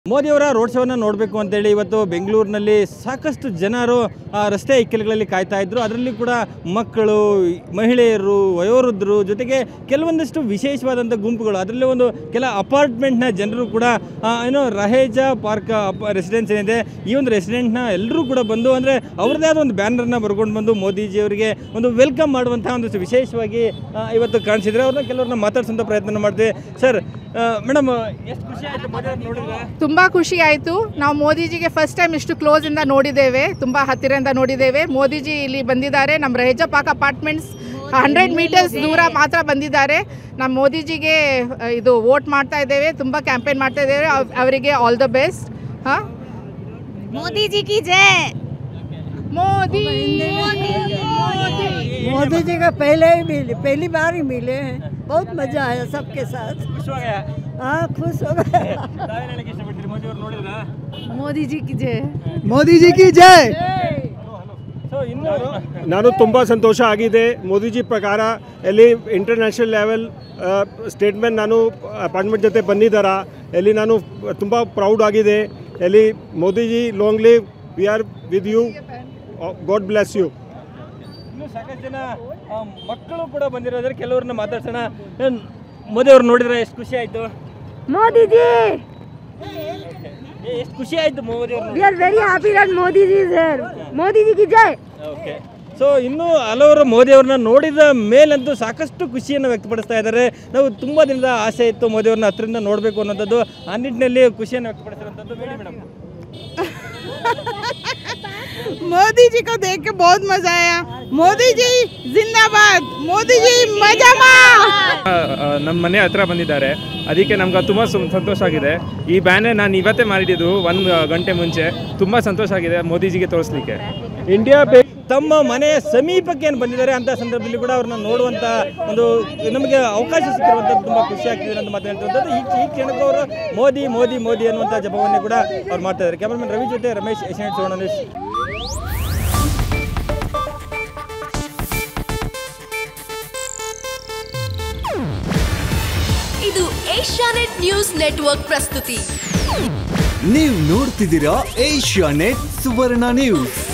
ಮೋದಿಯವರ ರೋಡ್ ಶೋವನ್ನು ನೋಡಬೇಕು ಅಂತೇಳಿ ಇವತ್ತು ಬೆಂಗಳೂರಿನಲ್ಲಿ ಸಾಕಷ್ಟು ಜನರು ಆ, ರಸ್ತೆ ಇಕ್ಕೆಲುಗಳಲ್ಲಿ ಕಾಯ್ತಾ ಇದ್ರು ಅದರಲ್ಲಿ ಕೂಡ ಮಕ್ಕಳು ಮಹಿಳೆಯರು ವಯೋವೃದ್ಧರು ಜೊತೆಗೆ ಕೆಲವೊಂದಿಷ್ಟು ವಿಶೇಷವಾದಂಥ ಗುಂಪುಗಳು ಅದರಲ್ಲಿ ಒಂದು ಕೆಲ ಅಪಾರ್ಟ್ಮೆಂಟ್ನ ಜನರು ಕೂಡ ಆ, ಏನೋ ರಹೇಜಾ ಪಾರ್ಕ್ ರೆಸಿಡೆನ್ಸ್ ಏನಿದೆ ಈ ಒಂದು ರೆಸಿಡೆಂಟ್ನ ಎಲ್ಲರೂ ಕೂಡ ಬಂದು ಅಂದರೆ ಅವ್ರದ್ದೇ ಆದ ಒಂದು ಬ್ಯಾನರ್ನ ಬರ್ಕೊಂಡು ಬಂದು ಮೋದಿಜಿಯವರಿಗೆ ಒಂದು ವೆಲ್ಕಮ್ ಮಾಡುವಂತಹ ಒಂದು ವಿಶೇಷವಾಗಿ ಆ, ಇವತ್ತು ಕಾಣಿಸಿದ್ರೆ ಅವ್ರನ್ನ ಕೆಲವ್ರನ್ನ ಮಾತಾಡ್ಸೋಂಥ ಪ್ರಯತ್ನ ಮಾಡ್ತೀವಿ ಸರ್ ಮೇಡಮ್ ಎಷ್ಟು ಖುಷಿ ಆಯಿತು ಮೋದಿ ನೋಡಿದ್ರೆ ತುಂಬ ಖುಷಿ ಆಯಿತು ನಾವು ಮೋದಿಜಿಗೆ ಫಸ್ಟ್ ಟೈಮ್ ಇಷ್ಟು ಕ್ಲೋಸಿಂದ ನೋಡಿದ್ದೇವೆ ತುಂಬ ಹತ್ತಿರದಿಂದ ನೋಡಿದ್ದೇವೆ ಮೋದಿಜಿ ಇಲ್ಲಿ ಬಂದಿದ್ದಾರೆ ನಮ್ಮ Raheja park apartments hundred metres ದೂರ ಮಾತ್ರ ಬಂದಿದ್ದಾರೆ ನಮ್ಮ ಮೋದಿಜಿಗೆ ಆ, ಇದು ವೋಟ್ ಮಾಡ್ತಾ ಇದ್ದೇವೆ ತುಂಬ ಕ್ಯಾಂಪೇನ್ ಮಾಡ್ತಾ ಇದ್ದೇವೆ ಅವ್- ಅವರಿಗೆ ಆಲ್ ದ ಬೆಸ್ಟ್ ಹಾಂ मोदी जी की जय ಮೋದಿ मोदी जी का पहले ही मिले पहली बार ही मिले हैं बहुत मजा आया सबके साथ ಖುಷಿವಾಗ हाँ खुश हो गए ತಾವೇನು ಹೇಳಕ್ಕೆ ಇಷ್ಟಪಡ್ತೀರಿ ಮೋದಿ ಅವ್ರು ನೋಡಿದ್ರಾ ಮೋದಿ ಜಿ ಕಿ ಜೈ मोदी जी की जय ಸೊ ಇನ್ನು ನಾನು ತುಂಬ ಸಂತೋಷ ಆಗಿದೆ ಮೋದಿಜಿ ಪ್ರಕಾರ ಎಲ್ಲಿ ಇಂಟರ್ನ್ಯಾಷನಲ್ ಲೆವೆಲ್ ಸ್ಟೇಟ್ಮೆಂಟ್ ನಾನು ಅಪಾರ್ಟ್ಮೆಂಟ್ ಜೊತೆ ಬಂದಿದ್ದಾರ ಎಲ್ಲಿ ನಾನು ತುಂಬ ಪ್ರೌಡ್ ಆಗಿದೆ ಎಲ್ಲಿ Modiji long live we are with you God bless you ಇನ್ನು ಸಾಕಷ್ಟು ಜನ ಆ, ಮಕ್ಕಳು ಕೂಡ ಬಂದಿರೋದ್ರೆ ಕೆಲವ್ರನ್ನ ಮಾತಾಡ್ಸೋಣ ಏನ್ ಮೋದಿ ಅವ್ರು ನೋಡಿದ್ರೆ ಎಷ್ಟು ಖುಷಿ ಆಯ್ತು मोदी जी ಎಷ್ಟು ಖುಷಿ ಆಯ್ತು ಮೋದಿ ಅವ್ರು we are very happy that Modi ji is here Modi ji की जय ಓಕೆ ಸೊ ಇನ್ನು ಹಲವರು ಮೋದಿ ಅವ್ರನ್ನ ನೋಡಿದ ಮೇಲಂತೂ ಸಾಕಷ್ಟು ಖುಷಿಯನ್ನು ವ್ಯಕ್ತಪಡಿಸ್ತಾ ಇದ್ದಾರೆ ನಾವು ತುಂಬ ದಿನದ ಆಸೆ ಇತ್ತು ಮೋದಿ ಅವ್ರನ್ನ ಹತ್ರದಿಂದ ನೋಡಬೇಕು ಅನ್ನೋಂಥದ್ದು ಆ ನಿಟ್ಟಿನಲ್ಲಿ ಖುಷಿಯನ್ನು ವ್ಯಕ್ತಪಡಿಸಿರುವಂಥದ್ದು ಹೇಳಿ ಮೇಡಮ್ मोदी जी को देख के बहुत मजा आया मोदी जी जिंदाबाद मोदी जी मजा ನಮ್ಮ ಮನೆ ಹತ್ರ ಬಂದಿದ್ದಾರೆ ಅದಕ್ಕೆ ನಮ್ಗೆ ತುಂಬ ಸಂತೋಷ ಆಗಿದೆ ಈ ಬ್ಯಾನರ್ ನಾನು ಇವತ್ತೇ ಮಾಡಿದ್ದು ಒಂದು ಗಂಟೆ ಮುಂಚೆ ತುಂಬ ಸಂತೋಷ ಆಗಿದೆ ಮೋದಿಜಿಗೆ ತೋರಿಸ್ಲಿಕ್ಕೆ ಇಂಡಿಯಾ ಬೇ ತಮ್ಮ ಮನೆಯ ಸಮೀಪಕ್ಕೆ ಏನು ಬಂದಿದ್ದಾರೆ ಅಂತ ಸಂದರ್ಭದಲ್ಲಿ ಕೂಡ ಅವ್ರನ್ನ ನೋಡುವಂತ ಒಂದು ನಮಗೆ ಅವಕಾಶ ಸಿಕ್ಕಿರುವಂಥದ್ದು ತುಂಬ ಖುಷಿ ಆಗ್ತಿದೆ ಅಂತ ಮಾತು ಹೇಳ್ತಿರುವಂಥದ್ದು ಈ ಈ ಕ್ಷಣಕ್ಕೂ ಅವರು ಮೋದಿ ಮೋದಿ ಮೋದಿ ಅನ್ನುವಂಥ ಜಪವನ್ನೇ ಕೂಡ ಅವ್ರು ಮಾಡ್ತಾ ಇದ್ದಾರೆ ಕ್ಯಾಮರಾಮನ್ ರವಿ ಜೊತೆ ರಮೇಶ್ ಏಷ್ಯಾನೆಟ್ ಸುವರ್ಣ ನ್ಯೂಸ್ ಇದು ಏಷ್ಯಾನೆಟ್ ನ್ಯೂಸ್ ನೆಟ್ವರ್ಕ್ ಪ್ರಸ್ತುತಿ ನೀವು ನೋಡ್ತಿದ್ದೀರಾ ಏಷ್ಯಾ ನೆಟ್ ಸುವರ್ಣ ನ್ಯೂಸ್